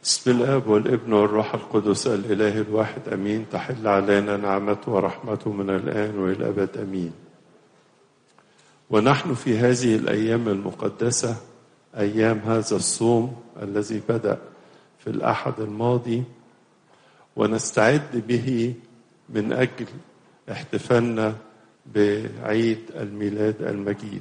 بسم الاب والابن والروح القدس الاله الواحد امين تحل علينا نعمته ورحمته من الان والى الابد امين ونحن في هذه الايام المقدسه ايام هذا الصوم الذي بدا في الاحد الماضي ونستعد به من اجل احتفالنا بعيد الميلاد المجيد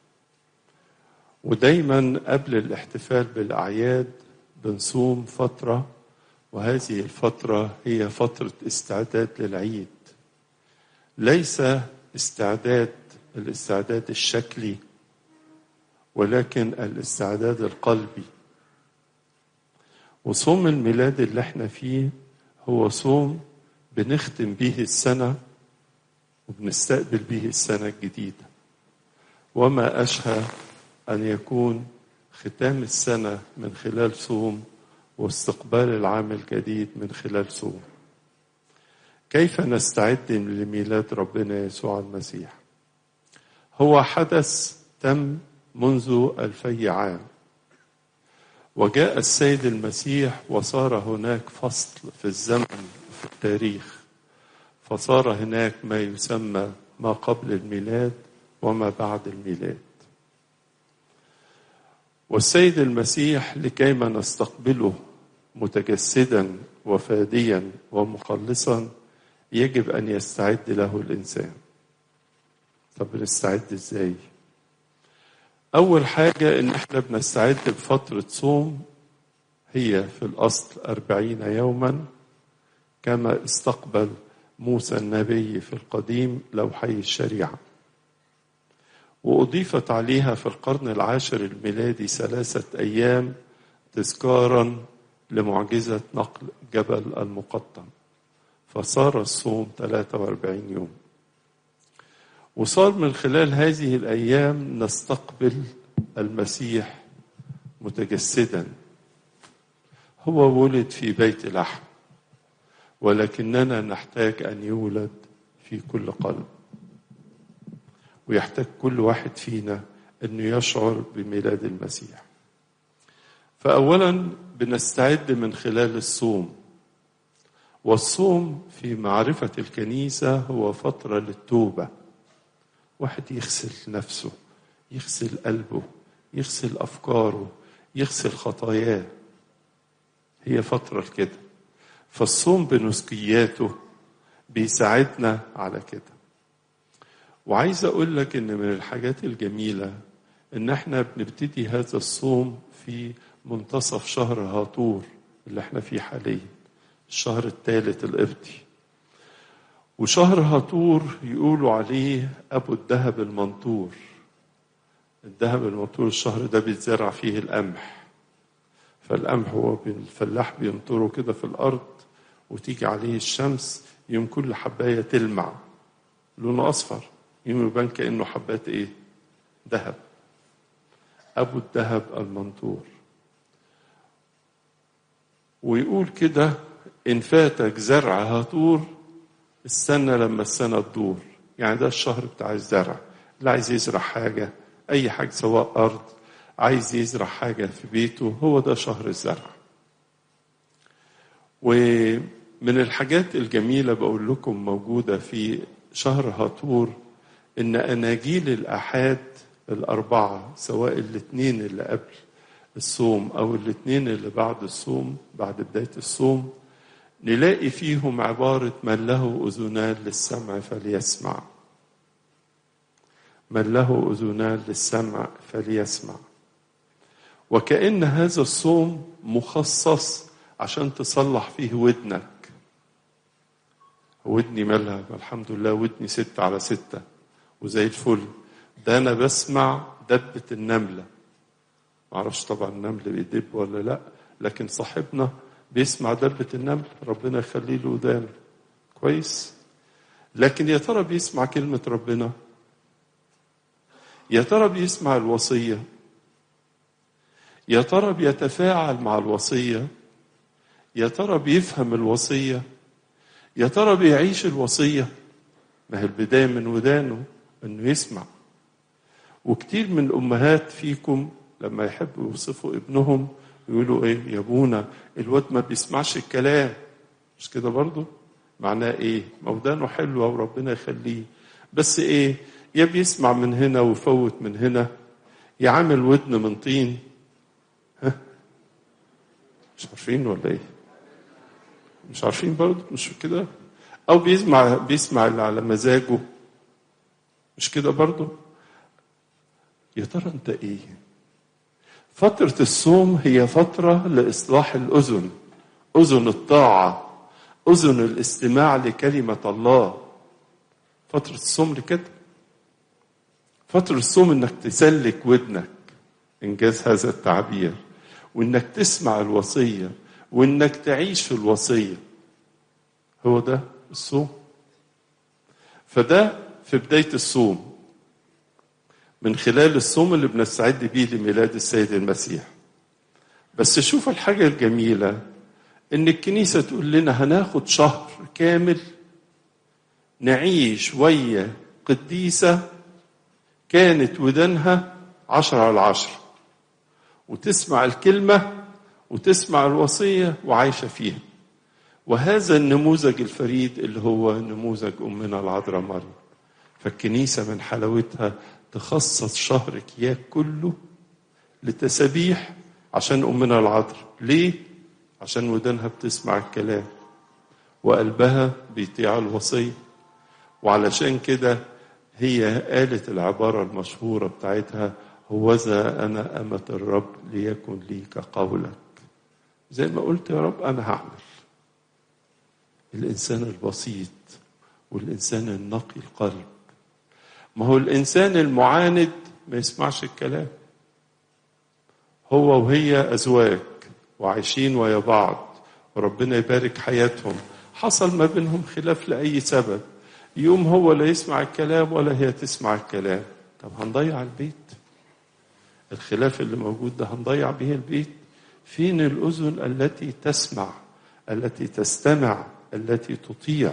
ودايما قبل الاحتفال بالاعياد بنصوم فتره وهذه الفتره هي فتره استعداد للعيد ليس استعداد الاستعداد الشكلي ولكن الاستعداد القلبي وصوم الميلاد اللي احنا فيه هو صوم بنختم به السنه وبنستقبل به السنه الجديده وما اشهى ان يكون ختام السنه من خلال صوم واستقبال العام الجديد من خلال صوم كيف نستعد لميلاد ربنا يسوع المسيح هو حدث تم منذ الفي عام وجاء السيد المسيح وصار هناك فصل في الزمن في التاريخ فصار هناك ما يسمى ما قبل الميلاد وما بعد الميلاد والسيد المسيح لكيما نستقبله متجسدا وفاديا ومخلصا يجب ان يستعد له الانسان طب نستعد ازاي اول حاجه ان احنا بنستعد بفتره صوم هي في الاصل أربعين يوما كما استقبل موسى النبي في القديم لوحي الشريعه وأضيفت عليها في القرن العاشر الميلادي ثلاثة أيام تذكارا لمعجزة نقل جبل المقطم فصار الصوم 43 يوم وصار من خلال هذه الأيام نستقبل المسيح متجسدا هو ولد في بيت لحم ولكننا نحتاج أن يولد في كل قلب ويحتاج كل واحد فينا انه يشعر بميلاد المسيح فاولا بنستعد من خلال الصوم والصوم في معرفه الكنيسه هو فتره للتوبه واحد يغسل نفسه يغسل قلبه يغسل افكاره يغسل خطاياه هي فتره لكده فالصوم بنسكياته بيساعدنا على كده وعايز اقول لك ان من الحاجات الجميله ان احنا بنبتدي هذا الصوم في منتصف شهر هاطور اللي احنا فيه حاليا الشهر الثالث القبطي وشهر هاطور يقولوا عليه ابو الذهب المنطور الذهب المنطور الشهر ده بيتزرع فيه القمح فالقمح هو الفلاح بينطره كده في الارض وتيجي عليه الشمس يوم كل حبايه تلمع لونه اصفر يوم يبان كأنه حبات إيه؟ ذهب أبو الذهب المنطور ويقول كده إن فاتك زرع هطور السنة لما السنة تدور يعني ده الشهر بتاع الزرع اللي عايز يزرع حاجة أي حاجة سواء أرض عايز يزرع حاجة في بيته هو ده شهر الزرع ومن الحاجات الجميلة بقول لكم موجودة في شهر هطور ان اناجيل الاحاد الاربعه سواء الاثنين اللي قبل الصوم او الاثنين اللي بعد الصوم بعد بدايه الصوم نلاقي فيهم عباره من له اذنان للسمع فليسمع من له اذنان للسمع فليسمع وكأن هذا الصوم مخصص عشان تصلح فيه ودنك ودني مالها الحمد لله ودني ستة على ستة وزي الفل ده انا بسمع دبة النملة معرفش طبعا النمل بيدب ولا لا لكن صاحبنا بيسمع دبة النمل ربنا يخليه له ودان كويس لكن يا ترى بيسمع كلمة ربنا يا ترى بيسمع الوصية يا ترى بيتفاعل مع الوصية يا ترى بيفهم الوصية يا ترى بيعيش الوصية ما هي البداية من ودانه انه يسمع وكتير من الامهات فيكم لما يحبوا يوصفوا ابنهم يقولوا ايه يا ابونا الواد ما بيسمعش الكلام مش كده برضه معناه ايه مودانه حلوه وربنا يخليه بس ايه يا بيسمع من هنا ويفوت من هنا يا عامل ودن من طين ها مش عارفين ولا ايه مش عارفين برضه مش كده او بيسمع بيسمع اللي على مزاجه مش كده برضه يا ترى انت ايه فترة الصوم هي فترة لإصلاح الأذن أذن الطاعة أذن الاستماع لكلمة الله فترة الصوم لكده فترة الصوم إنك تسلك ودنك إنجاز هذا التعبير وإنك تسمع الوصية وإنك تعيش في الوصية هو ده الصوم فده في بداية الصوم من خلال الصوم اللي بنستعد بيه لميلاد السيد المسيح بس شوف الحاجة الجميلة إن الكنيسة تقول لنا هناخد شهر كامل نعيش ويا قديسة كانت ودانها عشرة على عشرة وتسمع الكلمة وتسمع الوصية وعايشة فيها وهذا النموذج الفريد اللي هو نموذج أمنا العذراء مريم فالكنيسة من حلاوتها تخصص شهر كياك كله لتسابيح عشان أمنا العذراء ليه؟ عشان ودانها بتسمع الكلام وقلبها بيطيع الوصية وعلشان كده هي قالت العبارة المشهورة بتاعتها هوذا أنا أمة الرب ليكن لي كقولك زي ما قلت يا رب أنا هعمل الإنسان البسيط والإنسان النقي القلب ما هو الإنسان المعاند ما يسمعش الكلام هو وهي أزواج وعايشين ويا بعض وربنا يبارك حياتهم حصل ما بينهم خلاف لأي سبب يوم هو لا يسمع الكلام ولا هي تسمع الكلام طب هنضيع البيت الخلاف اللي موجود ده هنضيع به البيت فين الأذن التي تسمع التي تستمع التي تطيع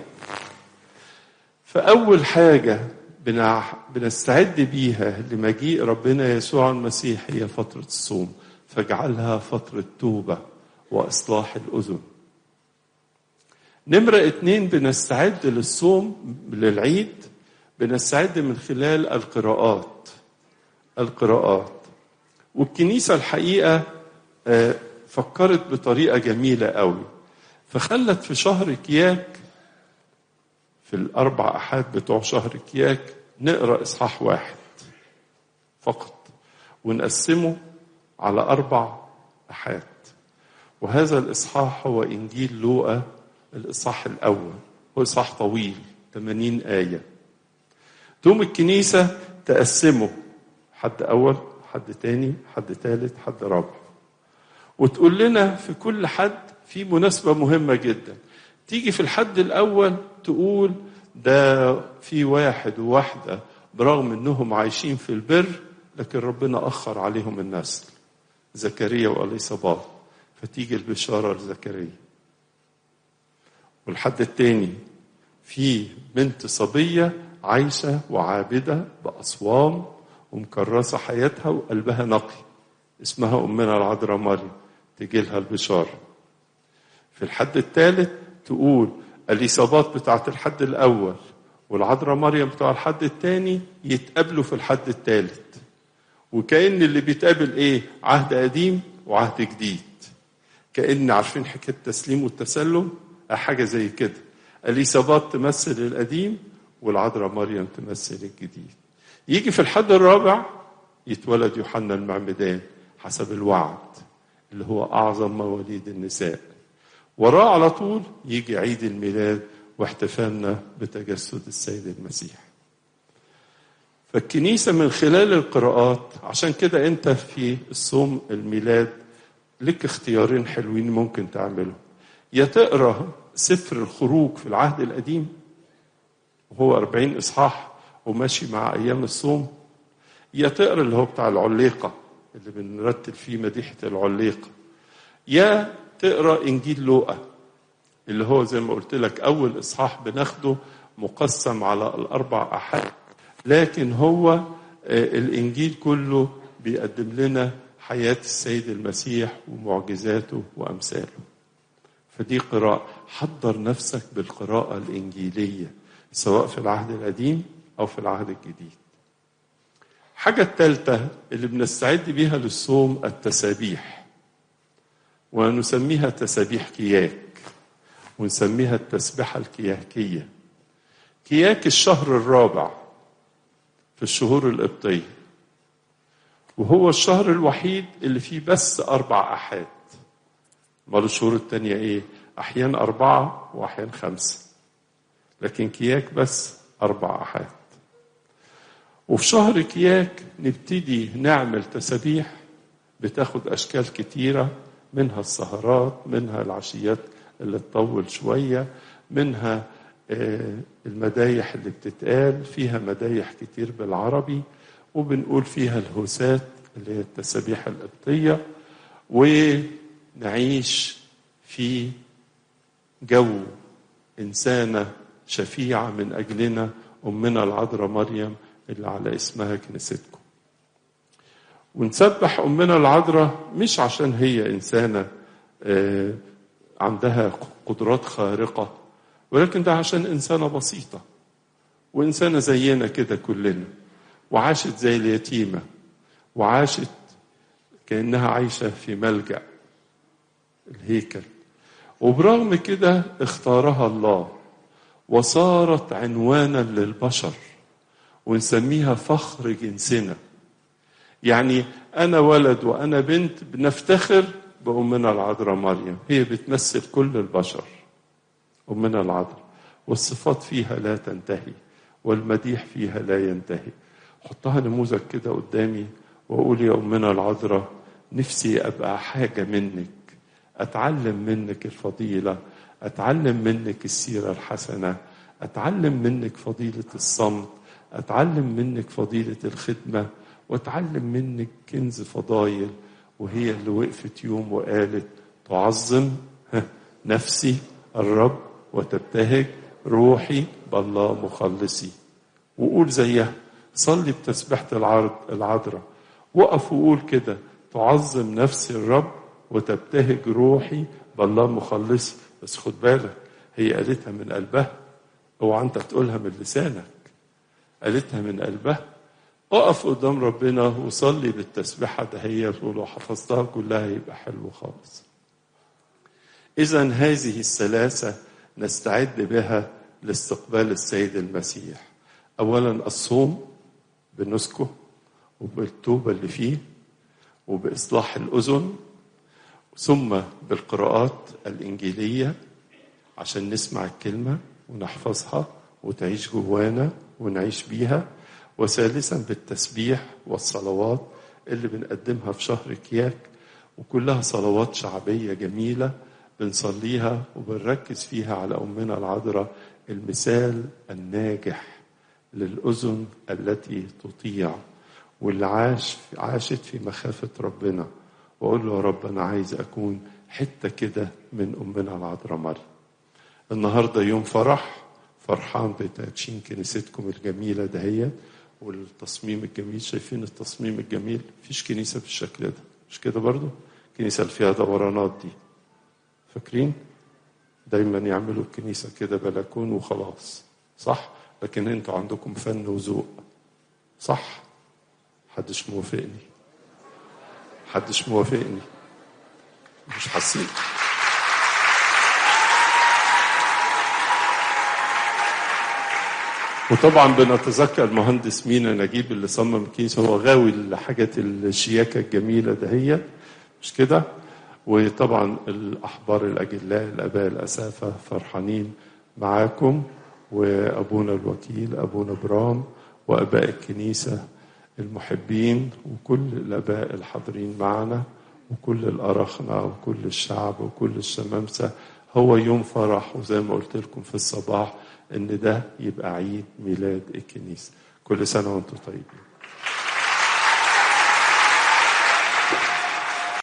فأول حاجة بنستعد بيها لمجيء ربنا يسوع المسيح هي فترة الصوم فاجعلها فترة توبة وإصلاح الأذن نمرة اتنين بنستعد للصوم للعيد بنستعد من خلال القراءات القراءات والكنيسة الحقيقة فكرت بطريقة جميلة قوي فخلت في شهر كياك في الأربع أحاد بتوع شهر كياك نقرأ إصحاح واحد فقط ونقسمه على أربع أحاد وهذا الإصحاح هو إنجيل لوقا الإصحاح الأول هو إصحاح طويل 80 آية تقوم الكنيسة تقسمه حد أول حد تاني حد تالت حد رابع وتقول لنا في كل حد في مناسبة مهمة جدا تيجي في الحد الأول تقول ده في واحد وواحدة برغم انهم عايشين في البر لكن ربنا أخر عليهم النسل زكريا وأليصابات فتيجي البشارة لزكريا والحد التاني في بنت صبية عايشة وعابدة بأصوام ومكرسة حياتها وقلبها نقي اسمها أمنا العذراء مريم تجي لها البشارة في الحد الثالث تقول الإصابات بتاعت الحد الأول والعذراء مريم بتاع الحد الثاني يتقابلوا في الحد الثالث وكأن اللي بيتقابل إيه عهد قديم وعهد جديد كأن عارفين حكاية التسليم والتسلم حاجة زي كده الإصابات تمثل القديم والعذراء مريم تمثل الجديد يجي في الحد الرابع يتولد يوحنا المعمدان حسب الوعد اللي هو أعظم مواليد النساء وراه على طول يجي عيد الميلاد واحتفالنا بتجسد السيد المسيح فالكنيسة من خلال القراءات عشان كده انت في الصوم الميلاد لك اختيارين حلوين ممكن تعملهم يا تقرا سفر الخروج في العهد القديم وهو 40 اصحاح وماشي مع ايام الصوم يا تقرا اللي هو بتاع العليقه اللي بنرتب فيه مديحه العليقه يا تقرا انجيل لوقا اللي هو زي ما قلت لك اول اصحاح بناخده مقسم على الاربع احاد لكن هو الانجيل كله بيقدم لنا حياة السيد المسيح ومعجزاته وأمثاله فدي قراءة حضر نفسك بالقراءة الإنجيلية سواء في العهد القديم أو في العهد الجديد حاجة الثالثة اللي بنستعد بيها للصوم التسابيح ونسميها تسابيح كياك ونسميها التسبحة الكياكية كياك الشهر الرابع في الشهور القبطية وهو الشهر الوحيد اللي فيه بس أربع أحاد امال الشهور التانية إيه؟ أحيان أربعة وأحيان خمسة لكن كياك بس أربع أحاد وفي شهر كياك نبتدي نعمل تسابيح بتاخد أشكال كتيرة منها السهرات منها العشيات اللي تطول شوية منها المدايح اللي بتتقال فيها مدايح كتير بالعربي وبنقول فيها الهوسات اللي هي التسابيح القبطية ونعيش في جو إنسانة شفيعة من أجلنا أمنا العذراء مريم اللي على اسمها كنيستكم ونسبح أمنا العذراء مش عشان هي إنسانة عندها قدرات خارقة ولكن ده عشان إنسانة بسيطة وإنسانة زينا كده كلنا وعاشت زي اليتيمة وعاشت كأنها عايشة في ملجأ الهيكل وبرغم كده اختارها الله وصارت عنوانا للبشر ونسميها فخر جنسنا يعني أنا ولد وأنا بنت بنفتخر بأمنا العذراء مريم هي بتمثل كل البشر أمنا العذراء والصفات فيها لا تنتهي والمديح فيها لا ينتهي حطها نموذج كده قدامي وأقول يا أمنا العذراء نفسي أبقى حاجة منك أتعلم منك الفضيلة أتعلم منك السيرة الحسنة أتعلم منك فضيلة الصمت أتعلم منك فضيلة الخدمة وأتعلم منك كنز فضايل وهي اللي وقفت يوم وقالت تعظم نفسي الرب وتبتهج روحي بالله مخلصي وقول زيها صلي بتسبحة العرض العذراء وقف وقول كده تعظم نفسي الرب وتبتهج روحي بالله مخلصي بس خد بالك هي قالتها من قلبها اوعى انت تقولها من لسانك قالتها من قلبها اقف قدام ربنا وصلي بالتسبيحة دهيت ولو حفظتها كلها يبقى حلو خالص إذا هذه الثلاثة نستعد بها لاستقبال السيد المسيح أولا الصوم بنسكه وبالتوبة اللي فيه وبإصلاح الأذن ثم بالقراءات الإنجيلية عشان نسمع الكلمة ونحفظها وتعيش جوانا ونعيش بيها وثالثا بالتسبيح والصلوات اللي بنقدمها في شهر كياك وكلها صلوات شعبية جميلة بنصليها وبنركز فيها على أمنا العذراء المثال الناجح للأذن التي تطيع واللي عاش عاشت في مخافة ربنا وأقول له يا رب أنا عايز أكون حتة كده من أمنا العذراء مريم النهاردة يوم فرح فرحان بتدشين كنيستكم الجميلة دهيت والتصميم الجميل شايفين التصميم الجميل مفيش كنيسة بالشكل ده مش كده برضو الكنيسة اللي فيها دورانات دي فاكرين دايما يعملوا الكنيسة كده بلكون وخلاص صح لكن انتوا عندكم فن وذوق صح حدش موافقني حدش موافقني مش حاسين وطبعا بنتذكر المهندس مينا نجيب اللي صمم الكنيسه هو غاوي الحاجات الشياكه الجميله دهيت مش كده وطبعا الاحبار الاجلاء الاباء الاسافه فرحانين معاكم وابونا الوكيل ابونا برام واباء الكنيسه المحبين وكل الاباء الحاضرين معنا وكل الاراخنه وكل الشعب وكل الشمامسه هو يوم فرح وزي ما قلت لكم في الصباح ان ده يبقى عيد ميلاد الكنيسه كل سنه وانتم طيبين